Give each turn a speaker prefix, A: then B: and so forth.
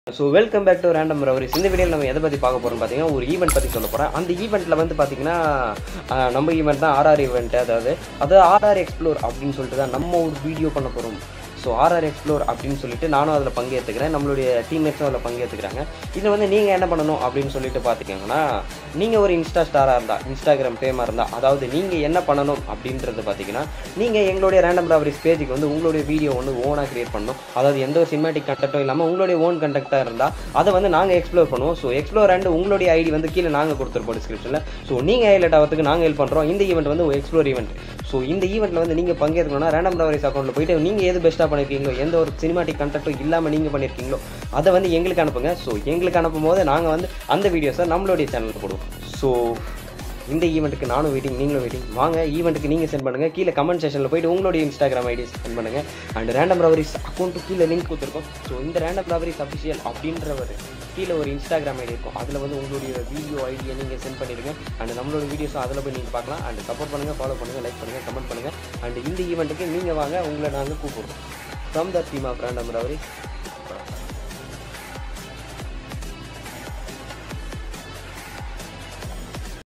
A: so welcome back to Random Ravaris இந்த வீடியோவில் நம்ம எதை பற்றி பார்க்க போகிறோம் பார்த்தீங்கன்னா ஒரு ஈவெண்ட் பற்றி சொல்ல போகிறேன் அந்த ஈவெண்ட்டில் வந்து பார்த்தீங்கன்னா ஆஹ், நம்ம ஈவெண்ட் தான் ஆர்ஆர் ஈவெண்ட் அதாவது அது ஆர்ஆர் எக்ஸ்ப்ளோர் அப்படின்னு சொல்லிட்டு தான் நம்ம ஒரு வீடியோ பண்ண போகிறோம் ஸோ ஆர்ஆர் எக்ஸ்ப்ளோர் அப்படின்னு சொல்லிட்டு நானும் அதில் பங்கேற்றுக்கிறேன் நம்மளுடைய டீம்மேட்ஸும் அதில் பங்கேற்றுக்கிறாங்க இதில் வந்து நீங்கள் என்ன பண்ணணும் அப்படின்னு சொல்லிட்டு பார்த்துக்கிங்கன்னா நீங்கள் ஒரு இன்ஸ்டா ஸ்டாராக இருந்தால் இன்ஸ்டாகிராம் ஃபேமாக இருந்தால் அதாவது நீங்கள் என்ன பண்ணணும் அப்படின்றது பார்த்தீங்கன்னா நீங்கள் எங்களுடைய ரேண்டம் ராவரிஸ் பேஜுக்கு வந்து உங்களுடைய வீடியோ வந்து ஓனாக கிரியேட் பண்ணணும் அதாவது எந்த ஒரு சினிமேட்டிக் கண்டென்ட்டும் இல்லாமல் உங்களுடைய ஓன் கண்டெக்டாக இருந்தால் அதை வந்து நாங்கள் எக்ஸ்ப்ளோர் பண்ணுவோம் ஸோ எக்ஸ்ப்ளோர் அண்ட் உங்களுடைய ஐடி வந்து கீழே நாங்கள் கொடுத்துருப்போம் டிஸ்கிரிப்ஷனில் ஸோ நீங்கள் ஹைலைட் ஆகிறதுக்கு நாங்கள் ஹெல்ப் பண்ணுறோம் இந்த ஈவெண்ட் வந்து ஒரு எக்ஸ்ப்ளோர் ஈவெண்ட் ஸோ இந்த ஈவெண்ட்டில் வந்து நீங்கள் பங்கேற்கணும்னா ரேண்டம் ராவரிஸ் அக்கௌண்ட்டில் போயிட்டு நீங்கள் எது பெஸ்ட்டாக பண்ணியிருக்கீங்களோ எந்த ஒரு சினிமாட்டிக் கண்டென்ட்டும் இல்லாமல் நீங்கள் பண்ணியிருக்கீங்களோ அதை வந்து எங்களுக்கு அனுப்புங்க ஸோ எங்களுக்கு அனுப்பும் போது நாங்கள் வந்து அந்த வீடியோஸை நம்மளுடைய சேனலில் போடுவோம் ஸோ இந்த ஈவெண்ட்டுக்கு நானும் வெயிட்டிங் நீங்களும் வெயிட்டிங் வாங்க ஈவெண்ட்டுக்கு நீங்கள் சென்ட் பண்ணுங்கள் கீழே கமெண்ட் செஷனில் போயிட்டு உங்களுடைய இன்ஸ்டாகிராம் ஐடி சென்ட் பண்ணுங்கள் அண்ட் ரேண்டம் ரவரிஸ் அக்கௌண்ட்டு கீழே லிங்க் கொடுத்துருக்கோம் ஸோ இந்த ரேண்டம் ரவரிஸ் அஃபிஷியல் அப்படின்றவர் கீழே ஒரு இன்ஸ்டாகிராம் ஐடி இருக்கும் அதில் வந்து உங்களுடைய வீடியோ ஐடியை நீங்கள் சென்ட் பண்ணிடுங்க அண்ட் நம்மளோட வீடியோஸும் அதில் போய் நீங்கள் பார்க்கலாம் அண்ட் சப்போர்ட் பண்ணுங்கள் ஃபாலோ பண்ணுங்கள் லைக் பண்ணுங்கள் கமெண்ட் பண்ணுங்கள் அண்ட் இந்த ஈவெண்ட்டுக்கு நீங்கள் வாங்க உங்களை நாங்கள் கூப்பிடுறோம் from the team of Random ரவரிஸ்